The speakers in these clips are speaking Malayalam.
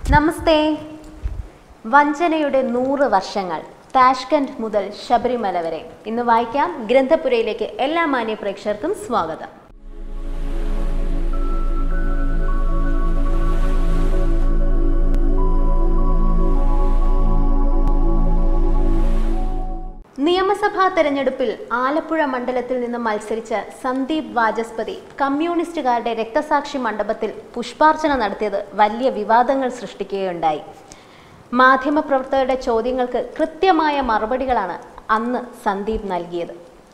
നമസ്തേ വഞ്ചനയുടെ നൂറ് വർഷങ്ങൾ താഷ്കൻഡ് മുതൽ ശബരിമല വരെ ഇന്ന് വായിക്കാം ഗ്രന്ഥപുരയിലേക്ക് എല്ലാ മാന്യ പ്രേക്ഷകർക്കും സ്വാഗതം നിയമസഭാ തെരഞ്ഞെടുപ്പിൽ ആലപ്പുഴ മണ്ഡലത്തിൽ നിന്ന് മത്സരിച്ച സന്ദീപ് വാചസ്പതി കമ്മ്യൂണിസ്റ്റുകാരുടെ രക്തസാക്ഷി മണ്ഡപത്തിൽ പുഷ്പാർച്ചന നടത്തിയത് വലിയ വിവാദങ്ങൾ സൃഷ്ടിക്കുകയുണ്ടായി മാധ്യമപ്രവർത്തകരുടെ ചോദ്യങ്ങൾക്ക് കൃത്യമായ മറുപടികളാണ് അന്ന് സന്ദീപ് നൽകിയത്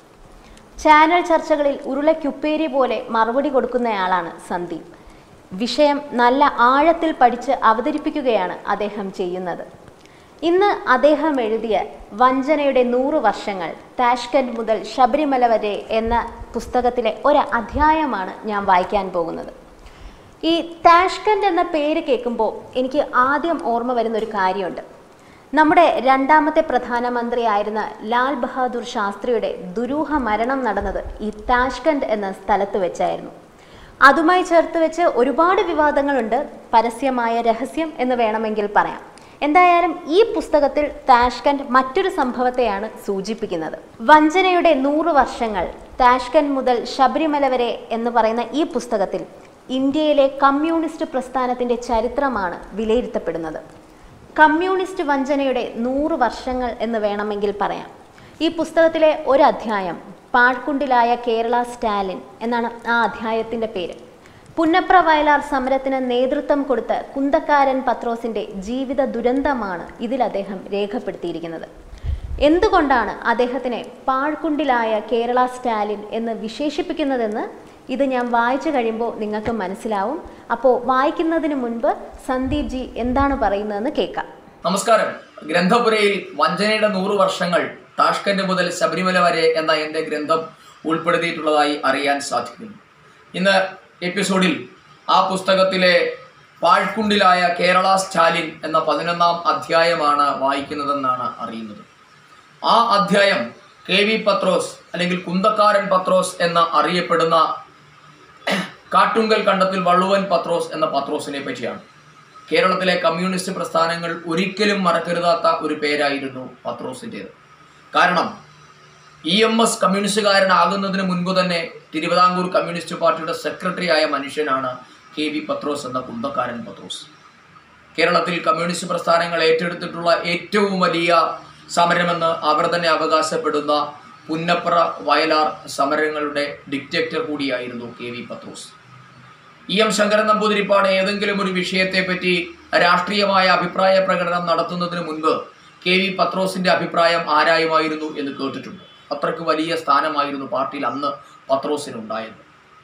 ചാനൽ ചർച്ചകളിൽ ഉരുളയ്ക്കുപ്പേരി പോലെ മറുപടി കൊടുക്കുന്നയാളാണ് സന്ദീപ് വിഷയം നല്ല ആഴത്തിൽ പഠിച്ച് അവതരിപ്പിക്കുകയാണ് അദ്ദേഹം ചെയ്യുന്നത് ഇന്ന് അദ്ദേഹം എഴുതിയ വഞ്ചനയുടെ നൂറ് വർഷങ്ങൾ താഷ്കൻഡ് മുതൽ ശബരിമല വരെ എന്ന പുസ്തകത്തിലെ ഒരു അധ്യായമാണ് ഞാൻ വായിക്കാൻ പോകുന്നത് ഈ താഷ്കൻഡ് എന്ന പേര് കേൾക്കുമ്പോൾ എനിക്ക് ആദ്യം ഓർമ്മ വരുന്ന ഒരു കാര്യമുണ്ട് നമ്മുടെ രണ്ടാമത്തെ പ്രധാനമന്ത്രിയായിരുന്ന ലാൽ ബഹാദൂർ ശാസ്ത്രിയുടെ ദുരൂഹ മരണം നടന്നത് ഈ താഷ്കൻഡ് എന്ന സ്ഥലത്ത് വെച്ചായിരുന്നു അതുമായി ചേർത്ത് വെച്ച് ഒരുപാട് വിവാദങ്ങളുണ്ട് പരസ്യമായ രഹസ്യം എന്ന് വേണമെങ്കിൽ പറയാം എന്തായാലും ഈ പുസ്തകത്തിൽ താഷ്കൻഡ് മറ്റൊരു സംഭവത്തെയാണ് സൂചിപ്പിക്കുന്നത് വഞ്ചനയുടെ നൂറ് വർഷങ്ങൾ താഷ്കൻഡ് മുതൽ ശബരിമല വരെ എന്ന് പറയുന്ന ഈ പുസ്തകത്തിൽ ഇന്ത്യയിലെ കമ്മ്യൂണിസ്റ്റ് പ്രസ്ഥാനത്തിന്റെ ചരിത്രമാണ് വിലയിരുത്തപ്പെടുന്നത് കമ്മ്യൂണിസ്റ്റ് വഞ്ചനയുടെ നൂറ് വർഷങ്ങൾ എന്ന് വേണമെങ്കിൽ പറയാം ഈ പുസ്തകത്തിലെ ഒരു അധ്യായം പാഴ്ക്കുണ്ടിലായ കേരള സ്റ്റാലിൻ എന്നാണ് ആ അധ്യായത്തിന്റെ പേര് പുന്നപ്ര വയലാർ സമരത്തിന് നേതൃത്വം കൊടുത്ത കുന്തക്കാരൻ പത്രോസിന്റെ ജീവിത ദുരന്തമാണ് ഇതിൽ അദ്ദേഹം രേഖപ്പെടുത്തിയിരിക്കുന്നത് എന്തുകൊണ്ടാണ് അദ്ദേഹത്തിനെ പാഴ്ക്കുണ്ടിലായ കേരള സ്റ്റാലിൻ എന്ന് വിശേഷിപ്പിക്കുന്നതെന്ന് ഇത് ഞാൻ വായിച്ചു കഴിയുമ്പോൾ നിങ്ങൾക്ക് മനസ്സിലാവും അപ്പോൾ വായിക്കുന്നതിന് മുൻപ് സന്ദീപ് ജി എന്താണ് പറയുന്നതെന്ന് കേൾക്കാം നമസ്കാരം ഗ്രന്ഥപുരയിൽ വഞ്ചനയുടെ നൂറ് വർഷങ്ങൾ താഷ്കന്റ് മുതൽ ശബരിമല വരെ എന്ന എൻ്റെ ഗ്രന്ഥം ഉൾപ്പെടുത്തിയിട്ടുള്ളതായി അറിയാൻ സാധിക്കുന്നു ഇന്ന് എപ്പിസോഡിൽ ആ പുസ്തകത്തിലെ പാഴ്ക്കുണ്ടിലായ കേരള സ്റ്റാലിൻ എന്ന പതിനൊന്നാം അധ്യായമാണ് വായിക്കുന്നതെന്നാണ് അറിയുന്നത് ആ അധ്യായം കെ വി പത്രോസ് അല്ലെങ്കിൽ കുന്തക്കാരൻ പത്രോസ് എന്ന അറിയപ്പെടുന്ന കാട്ടുങ്കൽ കണ്ടത്തിൽ വള്ളുവൻ പത്രോസ് എന്ന പത്രോസിനെ പറ്റിയാണ് കേരളത്തിലെ കമ്മ്യൂണിസ്റ്റ് പ്രസ്ഥാനങ്ങൾ ഒരിക്കലും മറക്കരുതാത്ത ഒരു പേരായിരുന്നു പത്രോസിൻ്റേത് കാരണം ഇ എം എസ് കമ്മ്യൂണിസ്റ്റുകാരനാകുന്നതിന് മുൻപ് തന്നെ തിരുവിതാംകൂർ കമ്മ്യൂണിസ്റ്റ് പാർട്ടിയുടെ സെക്രട്ടറി ആയ മനുഷ്യനാണ് കെ വി പത്രോസ് എന്ന കുന്തക്കാരൻ പത്രോസ് കേരളത്തിൽ കമ്മ്യൂണിസ്റ്റ് പ്രസ്ഥാനങ്ങൾ ഏറ്റെടുത്തിട്ടുള്ള ഏറ്റവും വലിയ സമരമെന്ന് അവർ തന്നെ അവകാശപ്പെടുന്ന പുന്നപ്ര വയലാർ സമരങ്ങളുടെ ഡിക്റ്റേറ്റർ കൂടിയായിരുന്നു K V Pathros E M Sankaran Namboodiripad ഏതെങ്കിലും ഒരു വിഷയത്തെപ്പറ്റി രാഷ്ട്രീയമായ അഭിപ്രായ പ്രകടനം നടത്തുന്നതിന് മുൻപ് കെ വി പത്രോസിന്റെ അഭിപ്രായം ആരായുമായിരുന്നു എന്ന് കേട്ടിട്ടുണ്ട് അത്രയ്ക്ക് വലിയ സ്ഥാനമായിരുന്നു പാർട്ടിയിൽ അന്ന് പത്രോസിനുണ്ടായത്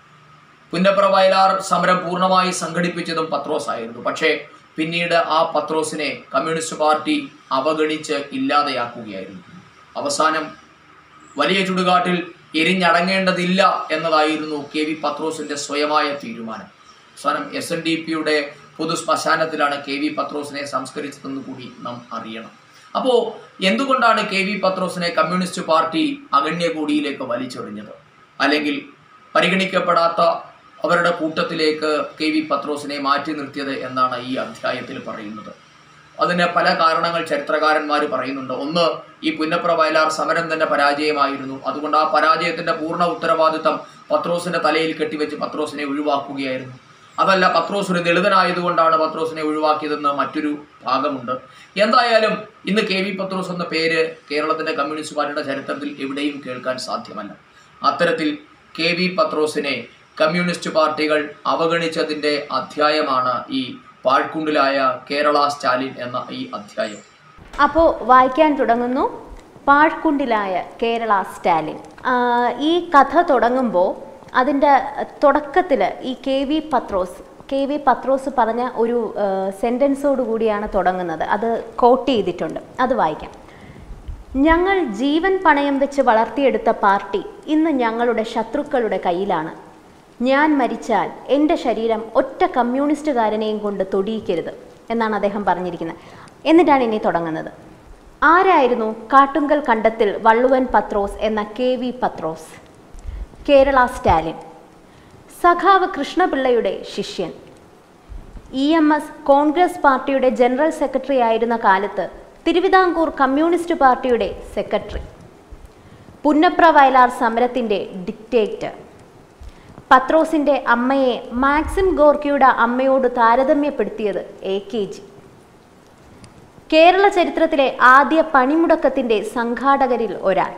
പുന്നപ്ര വയലാർ സമരം പൂർണ്ണമായി സംഘടിപ്പിച്ചതും പത്രോസ് ആയിരുന്നു പക്ഷേ പിന്നീട് ആ പത്രോസിനെ കമ്മ്യൂണിസ്റ്റ് പാർട്ടി അവഗണിച്ച് ഇല്ലാതെയാക്കുകയായിരുന്നു അവസാനം വലിയ ചുടുകാട്ടിൽ എരിഞ്ഞടങ്ങേണ്ടതില്ല എന്നതായിരുന്നു കെ വി പത്രോസിന്റെ സ്വയമായ തീരുമാനം അവസാനം എസ് എൻ ഡി പിയുടെ പൊതു ശ്മശാനത്തിലാണ് കെ വി പത്രോസിനെ സംസ്കരിച്ചതെന്ന് കൂടി നാം അറിയണം അപ്പോൾ എന്തുകൊണ്ടാണ് കെ വി പത്രോസിനെ കമ്മ്യൂണിസ്റ്റ് പാർട്ടി അഗണ്യകൂടിയിലേക്ക് വലിച്ചെറിഞ്ഞത് അല്ലെങ്കിൽ പരിഗണിക്കപ്പെടാത്ത അവരുടെ കൂട്ടത്തിലേക്ക് കെ വി പത്രോസിനെ മാറ്റി നിർത്തിയത് എന്നാണ് ഈ അധ്യായത്തിൽ പറയുന്നത് അതിന് പല കാരണങ്ങൾ ചരിത്രകാരന്മാർ പറയുന്നുണ്ട് ഒന്ന് ഈ പുന്നപ്ര വയലാർ സമരം തന്നെ പരാജയമായിരുന്നു അതുകൊണ്ട് ആ പരാജയത്തിന്റെ പൂർണ്ണ ഉത്തരവാദിത്തം പത്രോസിന്റെ തലയിൽ കെട്ടിവെച്ച് പത്രോസിനെ ഒഴിവാക്കുകയായിരുന്നു അതല്ല പത്രോസ് ഒരു ദളിതനായതുകൊണ്ടാണ് പത്രോസിനെ ഒഴിവാക്കിയതെന്ന് മറ്റൊരു ഭാഗമുണ്ട് എന്തായാലും ഇന്ന് കെ വി പത്രോസ് എന്ന പേര് കേരളത്തിന്റെ കമ്മ്യൂണിസ്റ്റ് പാർട്ടിയുടെ ചരിത്രത്തിൽ എവിടെയും കേൾക്കാൻ സാധ്യമല്ല അത്തരത്തിൽ കെ വി പത്രോസിനെ കമ്മ്യൂണിസ്റ്റ് പാർട്ടികൾ അവഗണിച്ചതിന്റെ അധ്യായമാണ് ഈ പാഴ്ക്കുണ്ടിലായ കേരള സ്റ്റാലിൻ എന്ന ഈ അധ്യായം അപ്പോൾ വായിക്കാൻ തുടങ്ങുന്നു പാഴ്ക്കുണ്ടിലായ കേരള സ്റ്റാലിൻ ആ, ഈ കഥ തുടങ്ങുമ്പോൾ അതിൻ്റെ തുടക്കത്തിൽ ഈ K V Pathros K V Pathros പറഞ്ഞ ഒരു സെൻറ്റൻസോട് കൂടിയാണ് തുടങ്ങുന്നത് അത് കോട്ട് ചെയ്തിട്ടുണ്ട് അത് വായിക്കാം ഞങ്ങൾ ജീവൻ പണയം വെച്ച് വളർത്തിയെടുത്ത പാർട്ടി ഇന്ന് ഞങ്ങളുടെ ശത്രുക്കളുടെ കയ്യിലാണ് ഞാൻ മരിച്ചാൽ എൻ്റെ ശരീരം ഒറ്റ കമ്മ്യൂണിസ്റ്റുകാരനെയും കൊണ്ട് തൊടിയിക്കരുത് എന്നാണ് അദ്ദേഹം പറഞ്ഞിരിക്കുന്നത് എന്നിട്ടാണ് ഇനി തുടങ്ങുന്നത് ആരായിരുന്നു കാട്ടുങ്കൽ കണ്ടത്തിൽ വള്ളുവൻ പത്രോസ് എന്ന K V Pathros Kerala Stalin സഖാവ് കൃഷ്ണപിള്ളയുടെ ശിഷ്യൻ ഇ എം എസ് കോൺഗ്രസ് പാർട്ടിയുടെ ജനറൽ സെക്രട്ടറി ആയിരുന്ന കാലത്ത് തിരുവിതാംകൂർ കമ്മ്യൂണിസ്റ്റ് പാർട്ടിയുടെ സെക്രട്ടറി പുന്നപ്ര വയലാർ സമരത്തിന്റെ ഡിക്റ്റേറ്റർ പത്രോസിന്റെ അമ്മയെ മാക്സിം ഗോർക്കിയുടെ അമ്മയോട് താരതമ്യപ്പെടുത്തിയത് എ കെ ജി കേരള ചരിത്രത്തിലെ ആദ്യ പണിമുടക്കത്തിന്റെ സംഘാടകരിൽ ഒരാൾ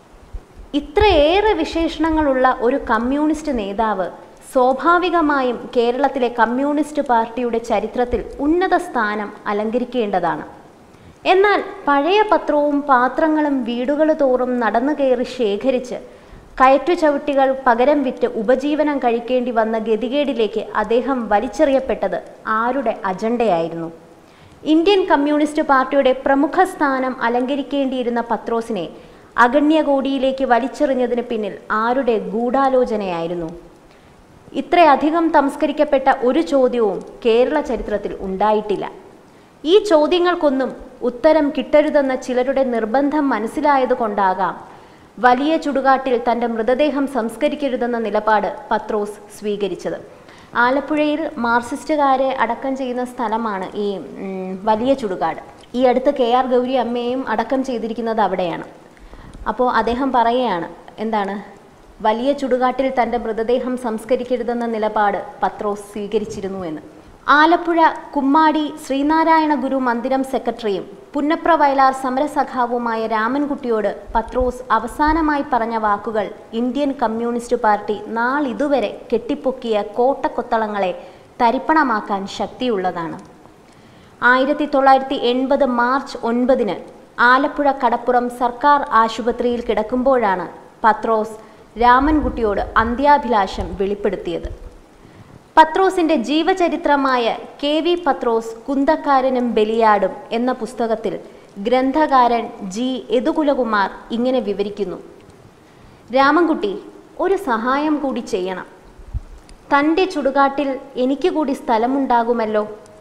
ഇത്രയേറെ വിശേഷണങ്ങളുള്ള ഒരു കമ്മ്യൂണിസ്റ്റ് നേതാവ് സ്വാഭാവികമായും കേരളത്തിലെ കമ്മ്യൂണിസ്റ്റ് പാർട്ടിയുടെ ചരിത്രത്തിൽ ഉന്നത സ്ഥാനം അലങ്കരിക്കേണ്ടതാണ് എന്നാൽ പഴയ പത്രവും പാത്രങ്ങളും വീടുകൾ തോറും നടന്നു കയറി ശേഖരിച്ച് കയറ്റുചവിട്ടികൾ പകരം വിറ്റ് ഉപജീവനം കഴിക്കേണ്ടി വന്ന ഗതികേടിലേക്ക് അദ്ദേഹം വലിച്ചെറിയപ്പെട്ടത് ആരുടെ അജണ്ടയായിരുന്നു ഇന്ത്യൻ കമ്മ്യൂണിസ്റ്റ് പാർട്ടിയുടെ പ്രമുഖ സ്ഥാനം അലങ്കരിക്കേണ്ടിയിരുന്ന പത്രോസിനെ അഗണ്യകോടിയിലേക്ക് വലിച്ചെറിഞ്ഞതിന് പിന്നിൽ ആരുടെ ഗൂഢാലോചനയായിരുന്നു ഇത്രയധികം തംസ്കരിക്കപ്പെട്ട ഒരു ചോദ്യവും കേരള ചരിത്രത്തിൽ ഉണ്ടായിട്ടില്ല ഈ ചോദ്യങ്ങൾക്കൊന്നും ഉത്തരം കിട്ടരുതെന്ന ചിലരുടെ നിർബന്ധം മനസ്സിലായതുകൊണ്ടാകാം വലിയ ചുടുകാട്ടിൽ തൻ്റെ മൃതദേഹം സംസ്കരിക്കരുതെന്ന നിലപാട് പത്രോസ് സ്വീകരിച്ചത് ആലപ്പുഴയിൽ മാർക്സിസ്റ്റുകാരെ അടക്കം ചെയ്യുന്ന സ്ഥലമാണ് ഈ ഉം, വലിയ ചുടുകാട് ഈ അടുത്ത് കെ ആർ ഗൗരി അമ്മയും അടക്കം ചെയ്തിരിക്കുന്നത് അവിടെയാണ് അപ്പോൾ അദ്ദേഹം പറയുകയാണ് എന്താണ് വലിയ ചുടുകാട്ടിൽ തൻ്റെ മൃതദേഹം സംസ്കരിക്കരുതെന്ന നിലപാട് പത്രോസ് സ്വീകരിച്ചിരുന്നു എന്ന് ആലപ്പുഴ കുമ്മാടി ശ്രീനാരായണ ഗുരു മന്ദിരം സെക്രട്ടറിയും പുന്നപ്ര വയലാർ സമരസഖാവുമായ രാമൻകുട്ടിയോട് പത്രോസ് അവസാനമായി പറഞ്ഞ വാക്കുകൾ ഇന്ത്യൻ കമ്മ്യൂണിസ്റ്റ് പാർട്ടി നാളിതുവരെ കെട്ടിപ്പൊക്കിയ കോട്ടക്കൊത്തളങ്ങളെ തരിപ്പണമാക്കാൻ ശക്തിയുള്ളതാണ് ആയിരത്തി തൊള്ളായിരത്തി എൺപത് മാർച്ച് ഒൻപതിന് ആലപ്പുഴ കടപ്പുറം സർക്കാർ ആശുപത്രിയിൽ കിടക്കുമ്പോഴാണ് പത്രോസ് രാമൻകുട്ടിയോട് അന്ത്യാഭിലാഷം വെളിപ്പെടുത്തിയത് പത്രോസിന്റെ ജീവചരിത്രമായ കെ വി പത്രോസ് കുന്തക്കാരനും ബലിയാടും എന്ന പുസ്തകത്തിൽ ഗ്രന്ഥകാരൻ ജി യദുകുലകുമാർ ഇങ്ങനെ വിവരിക്കുന്നു രാമൻകുട്ടി ഒരു സഹായം കൂടി ചെയ്യണം തൻ്റെ ചുടുകാട്ടിൽ എനിക്ക് കൂടി സ്ഥലമുണ്ടാകുമല്ലോ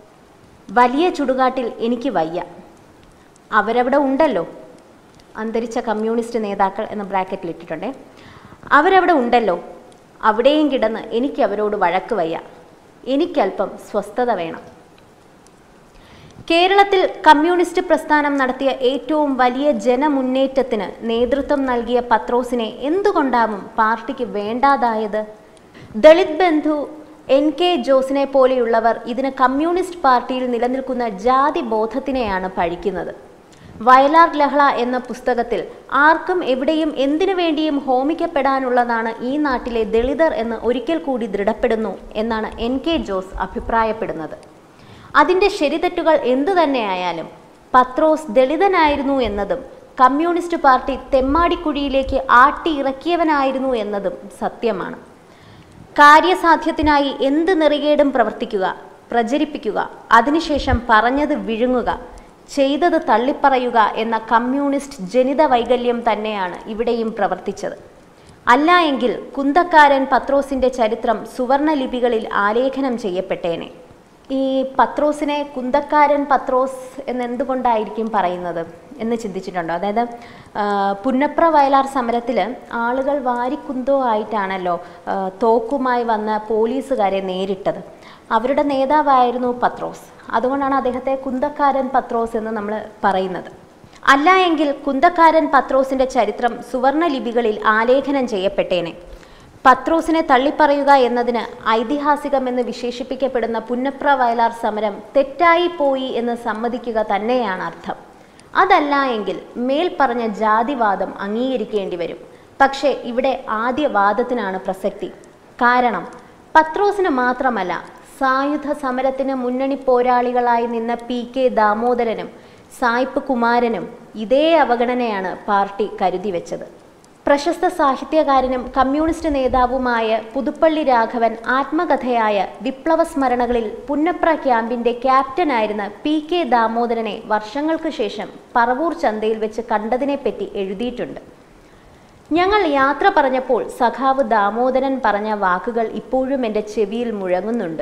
വലിയ ചുടുകാട്ടിൽ എനിക്ക് വയ്യ അവരവിടെ ഉണ്ടല്ലോ അന്തരിച്ച കമ്മ്യൂണിസ്റ്റ് നേതാക്കൾ എന്ന ബ്രാക്കറ്റിൽ ഇട്ടിട്ടുണ്ടേ അവരവിടെ ഉണ്ടല്ലോ അവിടെയും കിടന്ന് എനിക്ക് അവരോട് വഴക്ക് വയ്യ എനിക്കല്പം സ്വസ്ഥത വേണം കേരളത്തിൽ കമ്മ്യൂണിസ്റ്റ് പ്രസ്ഥാനം നടത്തിയ ഏറ്റവും വലിയ ജനമുന്നേറ്റത്തിന് നേതൃത്വം നൽകിയ പത്രോസിനെ എന്തുകൊണ്ടാവും പാർട്ടിക്ക് വേണ്ടാതായത് ദളിത് ബന്ധു എൻ കെ ജോസിനെ പോലെയുള്ളവർ ഇതിന് കമ്മ്യൂണിസ്റ്റ് പാർട്ടിയിൽ നിലനിൽക്കുന്ന ജാതി ബോധത്തിനെയാണ് പഴിക്കുന്നത് വയലാർ ലഹള എന്ന പുസ്തകത്തിൽ ആർക്കും എവിടെയും എന്തിനു വേണ്ടിയും ഹോമിക്കപ്പെടാനുള്ളതാണ് ഈ നാട്ടിലെ ദളിതർ എന്ന് ഒരിക്കൽ കൂടി ദൃഢപ്പെടുന്നു എന്നാണ് എൻ കെ ജോസ് അഭിപ്രായപ്പെടുന്നത് അതിൻ്റെ ശരിതെറ്റുകൾ എന്തു തന്നെയായാലും പത്രോസ് ദളിതനായിരുന്നു എന്നതും കമ്മ്യൂണിസ്റ്റ് പാർട്ടി തെമ്മാടിക്കുഴിയിലേക്ക് ആട്ടി ഇറക്കിയവനായിരുന്നു എന്നതും സത്യമാണ് കാര്യസാധ്യത്തിനായി എന്ത് നെറികേടും പ്രവർത്തിക്കുക പ്രചരിപ്പിക്കുക അതിനുശേഷം പറഞ്ഞത് വിഴുങ്ങുക ചെയ്തത് തള്ളിപ്പറയുക എന്ന കമ്മ്യൂണിസ്റ്റ് ജനിത വൈകല്യം തന്നെയാണ് ഇവിടെയും പ്രവർത്തിച്ചത് അല്ല എങ്കിൽ കുന്തക്കാരൻ പത്രോസിന്റെ ചരിത്രം സുവർണ ലിപികളിൽ ആലേഖനം ചെയ്യപ്പെട്ടേനെ ഈ പത്രോസിനെ കുന്തക്കാരൻ പത്രോസ് എന്ന് എന്തുകൊണ്ടായിരിക്കും പറയുന്നത് എന്ന് ചിന്തിച്ചിട്ടുണ്ടോ അതായത് ആ, പുന്നപ്ര വയലാർ സമരത്തിൽ ആളുകൾ വാരിക്കുന്തോ ആയിട്ടാണല്ലോ ആ, തോക്കുമായി വന്ന പോലീസുകാരെ നേരിട്ടത് അവരുടെ നേതാവായിരുന്നു പത്രോസ് അതുകൊണ്ടാണ് അദ്ദേഹത്തെ കുന്തക്കാരൻ പത്രോസ് എന്ന് നമ്മൾ പറയുന്നത് അല്ല എങ്കിൽ കുന്തക്കാരൻ പത്രോസിന്റെ ചരിത്രം സുവർണ ലിപികളിൽ ആലേഖനം ചെയ്യപ്പെട്ടേനെ പത്രോസിനെ തള്ളിപ്പറയുക എന്നതിന് ഐതിഹാസികമെന്ന് വിശേഷിപ്പിക്കപ്പെടുന്ന പുന്നപ്ര വയലാർ സമരം തെറ്റായി പോയി എന്ന് സമ്മതിക്കുക തന്നെയാണ് അർത്ഥം അതല്ല എങ്കിൽ മേൽപ്പറഞ്ഞ ജാതിവാദം അംഗീകരിക്കേണ്ടി വരും പക്ഷേ ഇവിടെ ആദ്യ വാദത്തിനാണ് പ്രസക്തി കാരണം പത്രോസിന് മാത്രമല്ല സായുധ സമരത്തിന് മുന്നണി പോരാളികളായി നിന്ന പി കെ ദാമോദരനും സായിപ്പ് കുമാരനും ഇതേ അവഗണനയാണ് പാർട്ടി കരുതി വെച്ചത് പ്രശസ്ത സാഹിത്യകാരനും കമ്മ്യൂണിസ്റ്റ് നേതാവുമായ പുതുപ്പള്ളി രാഘവൻ ആത്മകഥയായ വിപ്ലവ സ്മരണകളിൽ പുന്നപ്ര ക്യാമ്പിന്റെ ക്യാപ്റ്റനായിരുന്ന പി കെ ദാമോദരനെ വർഷങ്ങൾക്ക് ശേഷം പറവൂർ ചന്തയിൽ വെച്ച് കണ്ടതിനെപ്പറ്റി എഴുതിയിട്ടുണ്ട് ഞങ്ങൾ യാത്ര പറഞ്ഞപ്പോൾ സഖാവ് ദാമോദരൻ പറഞ്ഞ വാക്കുകൾ ഇപ്പോഴും എൻ്റെ ചെവിയിൽ മുഴങ്ങുന്നുണ്ട്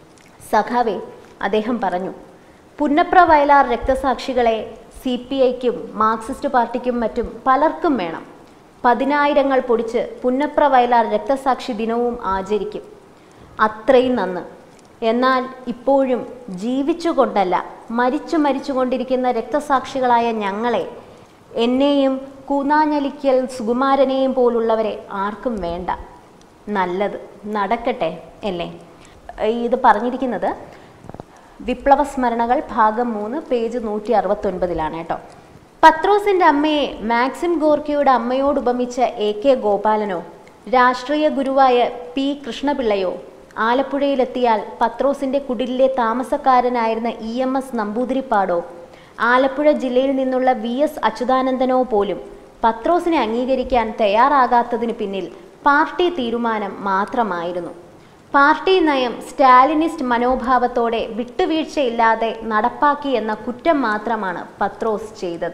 സഖാവേ അദ്ദേഹം പറഞ്ഞു പുന്നപ്ര വയലാർ രക്തസാക്ഷികളെ സി പി ഐക്കും മാർക്സിസ്റ്റ് പാർട്ടിക്കും മറ്റും പലർക്കും വേണം പതിനായിരങ്ങൾ പൊടിച്ച് പുന്നപ്ര വയലാർ രക്തസാക്ഷി ദിനവും ആചരിക്കും അത്രയും നന്ന് എന്നാൽ ഇപ്പോഴും ജീവിച്ചുകൊണ്ടല്ല മരിച്ചു മരിച്ചുകൊണ്ടിരിക്കുന്ന രക്തസാക്ഷികളായ ഞങ്ങളെ എന്നെയും കൂനാഞ്ഞലിക്കൽ സുകുമാരനെയും പോലുള്ളവരെ ആർക്കും വേണ്ട നല്ലത് നടക്കട്ടെ അല്ലേ ഇത് പറഞ്ഞിരിക്കുന്നത് വിപ്ലവ സ്മരണകൾ ഭാഗം മൂന്ന് പേജ് നൂറ്റി അറുപത്തൊൻപതിലാണ് കേട്ടോ പത്രോസിന്റെ അമ്മയെ മാക്സിം ഗോർക്കിയുടെ അമ്മയോട് ഉപമിച്ച എ കെ ഗോപാലനോ രാഷ്ട്രീയ ഗുരുവായ പി കൃഷ്ണപിള്ളയോ ആലപ്പുഴയിലെത്തിയാൽ പത്രോസിന്റെ കുടിലിലെ താമസക്കാരനായിരുന്ന ഇ എം എസ് നമ്പൂതിരിപ്പാടോ ആലപ്പുഴ ജില്ലയിൽ നിന്നുള്ള വി എസ് അച്യുതാനന്ദനോ പോലും പത്രോസിനെ അംഗീകരിക്കാൻ തയ്യാറാകാത്തതിന് പിന്നിൽ പാർട്ടി തീരുമാനം മാത്രമായിരുന്നു പാർട്ടി നയം സ്റ്റാലിനിസ്റ്റ് മനോഭാവത്തോടെ വിട്ടുവീഴ്ചയില്ലാതെ നടപ്പാക്കി എന്ന കുറ്റം മാത്രമാണ് പത്രോസ് ചെയ്തത്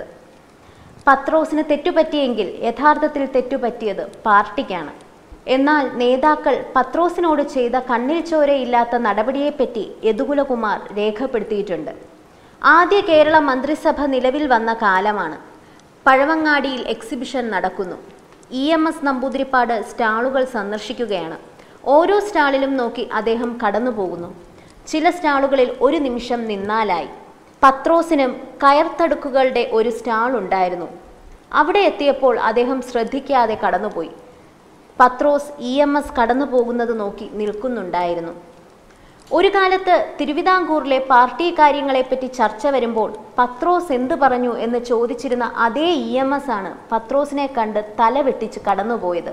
പത്രോസിന് തെറ്റുപറ്റിയെങ്കിൽ യഥാർത്ഥത്തിൽ തെറ്റുപറ്റിയത് പാർട്ടിക്കാണ് എന്നാൽ നേതാക്കൾ പത്രോസിനോട് ചെയ്ത കണ്ണിൽ ചോരയില്ലാത്ത നടപടിയെപ്പറ്റി യദുകുലകുമാർ രേഖപ്പെടുത്തിയിട്ടുണ്ട് ആദ്യ കേരള മന്ത്രിസഭ നിലവിൽ വന്ന കാലമാണ് പഴവങ്ങാടിയിൽ എക്സിബിഷൻ നടക്കുന്നു ഇ എം എസ് നമ്പൂതിരിപ്പാട് സ്റ്റാളുകൾ സന്ദർശിക്കുകയാണ് ഓരോ സ്റ്റാളിലും നോക്കി അദ്ദേഹം കടന്നു പോകുന്നു ചില സ്റ്റാളുകളിൽ ഒരു നിമിഷം നിന്നാലായി പത്രോസിനും കയർത്തടുക്കുകളുടെ ഒരു സ്റ്റാൾ ഉണ്ടായിരുന്നു അവിടെ എത്തിയപ്പോൾ അദ്ദേഹം ശ്രദ്ധിക്കാതെ കടന്നുപോയി പത്രോസ് ഇ എം എസ് കടന്നു പോകുന്നത് നോക്കി നിൽക്കുന്നുണ്ടായിരുന്നു ഒരു കാലത്ത് തിരുവിതാംകൂറിലെ പാർട്ടി കാര്യങ്ങളെപ്പറ്റി ചർച്ച വരുമ്പോൾ പത്രോസ് എന്ത് പറഞ്ഞു എന്ന് ചോദിച്ചിരുന്ന അതേ ഇ എം എസ് ആണ് പത്രോസിനെ കണ്ട് തല വെട്ടിച്ച് കടന്നുപോയത്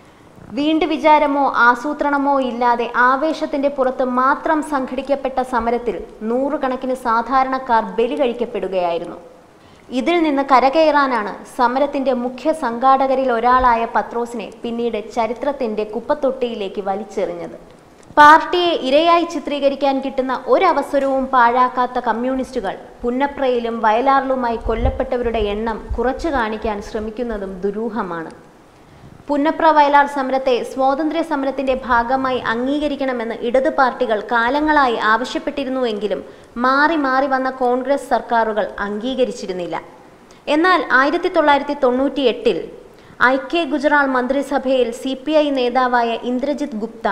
വീണ്ടു വിചാരമോ ആസൂത്രണമോ ഇല്ലാതെ ആവേശത്തിന്റെ പുറത്ത് മാത്രം സംഘടിക്കപ്പെട്ട സമരത്തിൽ നൂറുകണക്കിന് സാധാരണക്കാർ ബലി കഴിക്കപ്പെടുകയായിരുന്നു ഇതിൽ നിന്ന് കരകയറാനാണ് സമരത്തിന്റെ മുഖ്യ സംഘാടകരിൽ ഒരാളായ പത്രോസിനെ പിന്നീട് ചരിത്രത്തിന്റെ കുപ്പത്തൊട്ടിയിലേക്ക് വലിച്ചെറിഞ്ഞത് പാർട്ടിയെ ഇരയായി ചിത്രീകരിക്കാൻ കിട്ടുന്ന ഒരവസരവും പാഴാക്കാത്ത കമ്മ്യൂണിസ്റ്റുകൾ പുന്നപ്രയിലും വയലാറിലുമായി കൊല്ലപ്പെട്ടവരുടെ എണ്ണം കുറച്ചു കാണിക്കാൻ ശ്രമിക്കുന്നതും ദുരൂഹമാണ് പുന്നപ്ര വയലാർ സമരത്തെ സ്വാതന്ത്ര്യ സമരത്തിന്റെ ഭാഗമായി അംഗീകരിക്കണമെന്ന് ഇടത് പാർട്ടികൾ കാലങ്ങളായി ആവശ്യപ്പെട്ടിരുന്നുവെങ്കിലും മാറി മാറി വന്ന കോൺഗ്രസ് സർക്കാരുകൾ അംഗീകരിച്ചിരുന്നില്ല എന്നാൽ ആയിരത്തി തൊള്ളായിരത്തി തൊണ്ണൂറ്റി എട്ടിൽ ഐ കെ ഗുജറാൾ മന്ത്രിസഭയിൽ സി പി ഐ നേതാവായ ഇന്ദ്രജിത് ഗുപ്ത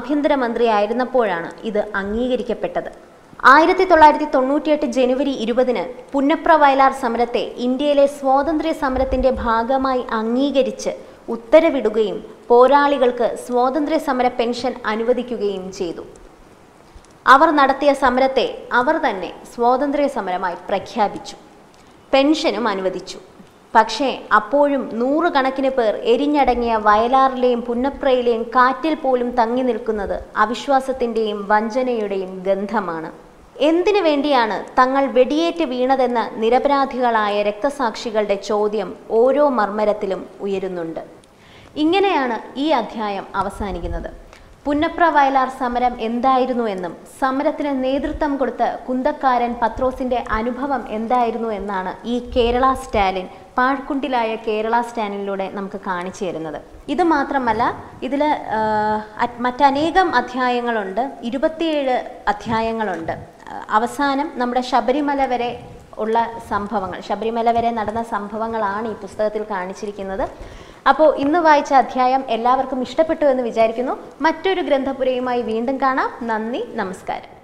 ആഭ്യന്തരമന്ത്രിയായിരുന്നപ്പോഴാണ് ഇത് അംഗീകരിക്കപ്പെട്ടത് ആയിരത്തി തൊള്ളായിരത്തി തൊണ്ണൂറ്റിയെട്ട് ജനുവരി ഇരുപതിന് പുന്നപ്ര വയലാർ സമരത്തെ ഇന്ത്യയിലെ സ്വാതന്ത്ര്യ സമരത്തിന്റെ ഭാഗമായി അംഗീകരിച്ച് ഉത്തരവിടുകയും പോരാളികൾക്ക് സ്വാതന്ത്ര്യ സമര പെൻഷൻ അനുവദിക്കുകയും ചെയ്തു അവർ നടത്തിയ സമരത്തെ അവർ തന്നെ സ്വാതന്ത്ര്യ സമരമായി പ്രഖ്യാപിച്ചു പെൻഷനും അനുവദിച്ചു പക്ഷേ അപ്പോഴും നൂറുകണക്കിന് പേർ എരിഞ്ഞടങ്ങിയ വയലാറിലെയും പുന്നപ്രയിലെയും കാറ്റിൽ പോലും തങ്ങി നിൽക്കുന്നത് അവിശ്വാസത്തിൻ്റെയും വഞ്ചനയുടെയും ഗന്ധമാണ് എന്തിനു വേണ്ടിയാണ് തങ്ങൾ വെടിയേറ്റ് വീണതെന്ന നിരപരാധികളായ രക്തസാക്ഷികളുടെ ചോദ്യം ഓരോ മർമ്മരത്തിലും ഉയരുന്നുണ്ട് ഇങ്ങനെയാണ് ഈ അധ്യായം അവസാനിക്കുന്നത് പുന്നപ്ര വയലാർ സമരം എന്തായിരുന്നു എന്നും സമരത്തിന് നേതൃത്വം കൊടുത്ത കുന്തക്കാരൻ പത്രോസിന്റെ അനുഭവം എന്തായിരുന്നു എന്നാണ് ഈ കേരള സ്റ്റാലിൻ പാഴ്ക്കുണ്ടിലായ കേരള സ്റ്റാലിനിലൂടെ നമുക്ക് കാണിച്ചു തരുന്നത് ഇത് മാത്രമല്ല ഇതിൽ മറ്റനേകം അധ്യായങ്ങളുണ്ട് ഇരുപത്തിയേഴ് അധ്യായങ്ങളുണ്ട് ആ, അവസാനം നമ്മുടെ ശബരിമല വരെ ഉള്ള സംഭവങ്ങൾ ശബരിമല വരെ നടന്ന സംഭവങ്ങളാണ് ഈ പുസ്തകത്തിൽ കാണിച്ചിരിക്കുന്നത് അപ്പോൾ ഇന്ന് വായിച്ച അധ്യായം എല്ലാവർക്കും ഇഷ്ടപ്പെട്ടു എന്ന് വിചാരിക്കുന്നു മറ്റൊരു ഗ്രന്ഥപുരയുമായി വീണ്ടും കാണാം നന്ദി നമസ്കാരം